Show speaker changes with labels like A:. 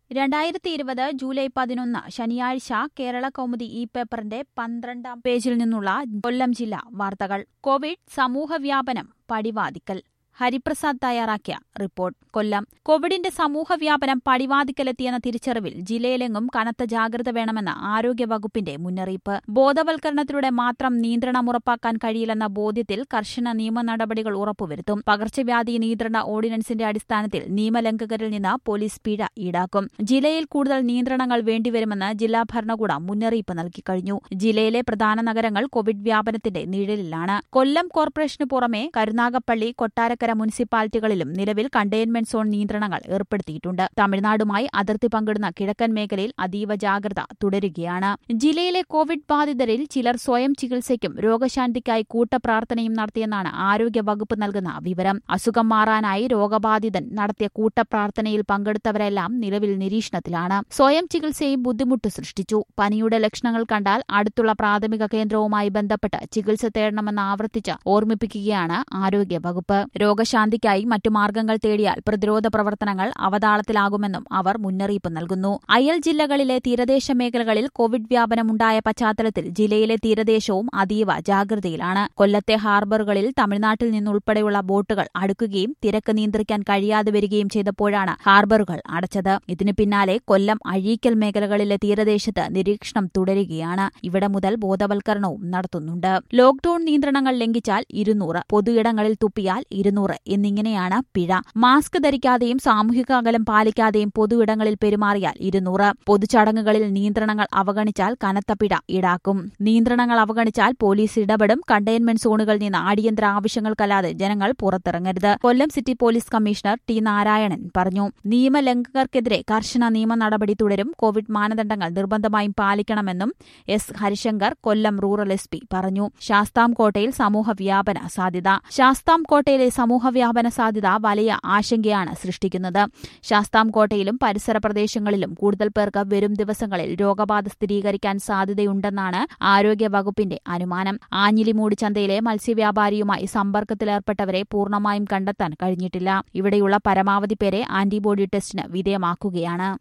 A: രണ്ടായിരത്തി ഇരുപത് ജൂലൈ പതിനൊന്ന് ശനിയാഴ്ച കേരള കൗമുദി ഇ പേപ്പറിന്റെ പന്ത്രണ്ടാം പേജിൽ നിന്നുള്ള കൊല്ലം ജില്ലാ വാർത്തകൾ കോവിഡ് സമൂഹവ്യാപനം പടിവാതിക്കൽ ഹരിപ്രസാദ് തയ്യാറാക്കിയ റിപ്പോർട്ട് കൊല്ലം കോവിഡിന്റെ സമൂഹവ്യാപനം പടിവാതിക്കലെത്തിയെന്ന തിരിച്ചറിവിൽ ജില്ലയിലെങ്ങും കനത്ത ജാഗ്രത വേണമെന്ന് ആരോഗ്യവകുപ്പിന്റെ മുന്നറിയിപ്പ് ബോധവൽക്കരണത്തിലൂടെ മാത്രം നിയന്ത്രണം ഉറപ്പാക്കാൻ കഴിയില്ലെന്ന ബോധ്യത്തിൽ കർശന നിയമ നടപടികൾ ഉറപ്പുവരുത്തും പകർച്ചവ്യാധി നിയന്ത്രണ ഓർഡിനൻസിന്റെ അടിസ്ഥാനത്തിൽ നിയമലംഘകരിൽ നിന്ന് പോലീസ് പിഴ ഈടാക്കും ജില്ലയിൽ കൂടുതൽ നിയന്ത്രണങ്ങൾ വേണ്ടിവരുമെന്ന് ജില്ലാ ഭരണകൂടം മുന്നറിയിപ്പ് നൽകിക്കഴിഞ്ഞു ജില്ലയിലെ പ്രധാന നഗരങ്ങൾ കോവിഡ് വ്യാപനത്തിന്റെ നിഴലിലാണ് കൊല്ലം കോർപ്പറേഷന് പുറമെ കരുനാഗപ്പള്ളി കൊട്ടാരക്കര മുനിസിപ്പാലിറ്റികളിലും നിലവിൽ കണ്ടെയ്ൻമെന്റ് സോൺ നിയന്ത്രണങ്ങൾ ഏർപ്പെടുത്തിയിട്ടുണ്ട് തമിഴ്നാടുമായി അതിർത്തി പങ്കിടുന്ന കിഴക്കൻ മേഖലയിൽ അതീവ ജാഗ്രത തുടരുകയാണ് ജില്ലയിലെ കോവിഡ് ബാധിതരിൽ ചിലർ സ്വയം ചികിത്സയ്ക്കും രോഗശാന്തിക്കായി കൂട്ടപ്രാർത്ഥനയും നടത്തിയെന്നാണ് ആരോഗ്യവകുപ്പ് നൽകുന്ന വിവരം അസുഖം മാറാനായി രോഗബാധിതൻ നടത്തിയ കൂട്ടപ്രാർത്ഥനയിൽ പങ്കെടുത്തവരെല്ലാം നിലവിൽ നിരീക്ഷണത്തിലാണ് സ്വയം ചികിത്സയും ബുദ്ധിമുട്ട് സൃഷ്ടിച്ചു പനിയുടെ ലക്ഷണങ്ങൾ കണ്ടാൽ അടുത്തുള്ള പ്രാഥമിക കേന്ദ്രവുമായി ബന്ധപ്പെട്ട് ചികിത്സ തേടണമെന്ന് ആവർത്തിച്ച് ഓർമ്മിപ്പിക്കുകയാണ് ആരോഗ്യവകുപ്പ് രോഗശാന്തിക്കായി മറ്റു മാർഗങ്ങൾ തേടിയാൽ പ്രതിരോധ പ്രവർത്തനങ്ങൾ അവതാളത്തിലാകുമെന്നും അവർ മുന്നറിയിപ്പ് നൽകുന്നു അയൽ ജില്ലകളിലെ തീരദേശ മേഖലകളിൽ കോവിഡ് വ്യാപനമുണ്ടായ പശ്ചാത്തലത്തിൽ ജില്ലയിലെ തീരദേശവും അതീവ ജാഗ്രതയിലാണ് കൊല്ലത്തെ ഹാർബറുകളിൽ തമിഴ്നാട്ടിൽ നിന്നുൾപ്പെടെയുള്ള ബോട്ടുകൾ അടുക്കുകയും തിരക്ക് നിയന്ത്രിക്കാൻ കഴിയാതെ വരികയും ചെയ്തപ്പോഴാണ് ഹാർബറുകൾ അടച്ചത് ഇതിനു പിന്നാലെ കൊല്ലം അഴീക്കൽ മേഖലകളിലെ തീരദേശത്ത് നിരീക്ഷണം തുടരുകയാണ് ഇവിടെ മുതൽ ബോധവൽക്കരണവും നടത്തുന്നുണ്ട് ലോക്ഡൌൺ നിയന്ത്രണങ്ങൾ ലംഘിച്ചാൽ ഇരുന്നൂറ് പൊതുയിടങ്ങളിൽ തുപ്പിയാൽ ഇരുന്നൂറ് എന്നിങ്ങനെയാണ് പിഴ മാസ്ക് ധരിക്കാതെയും സാമൂഹിക അകലം പാലിക്കാതെയും പൊതുയിടങ്ങളിൽ പെരുമാറിയാൽ ഇരുന്നൂറ് പൊതുചടങ്ങുകളിൽ നിയന്ത്രണങ്ങൾ അവഗണിച്ചാൽ കനത്ത പിഴ ഈടാക്കും നിയന്ത്രണങ്ങൾ അവഗണിച്ചാൽ പോലീസ് ഇടപെടും കണ്ടെയ്ൻമെന്റ് സോണുകളിൽ നിന്ന് അടിയന്തര ആവശ്യങ്ങൾക്കല്ലാതെ ജനങ്ങൾ പുറത്തിറങ്ങരുത് Kollam city police commissioner T Narayanan പറഞ്ഞു നിയമലംഘകർക്കെതിരെ കർശന നിയമ നടപടി തുടരും കോവിഡ് മാനദണ്ഡങ്ങൾ നിർബന്ധമായും പാലിക്കണമെന്നും S Harishankar Kollam rural S P പറഞ്ഞു ശാസ്താംകോട്ടയിൽ സമൂഹവ്യാപന സാധ്യത ശാസ്താംകോട്ടയിലെ സമൂഹവ്യാപന സാധ്യത വലിയ ആശങ്കയാണ് സൃഷ്ടിക്കുന്നത് ശാസ്താംകോട്ടയിലും പരിസര പ്രദേശങ്ങളിലും കൂടുതൽ പേർക്ക് വരും ദിവസങ്ങളിൽ രോഗബാധ സ്ഥിരീകരിക്കാൻ സാധ്യതയുണ്ടെന്നാണ് ആരോഗ്യവകുപ്പിന്റെ അനുമാനം ആഞ്ഞിലിമൂട് ചന്തയിലെ മത്സ്യവ്യാപാരിയുമായി സമ്പർക്കത്തിലേർപ്പെട്ടവരെ പൂർണ്ണമായും കണ്ടെത്താൻ കഴിഞ്ഞിട്ടില്ല ഇവിടെയുള്ള പരമാവധി പേരെ ആന്റിബോഡി ടെസ്റ്റിന് വിധേയമാക്കുകയാണ്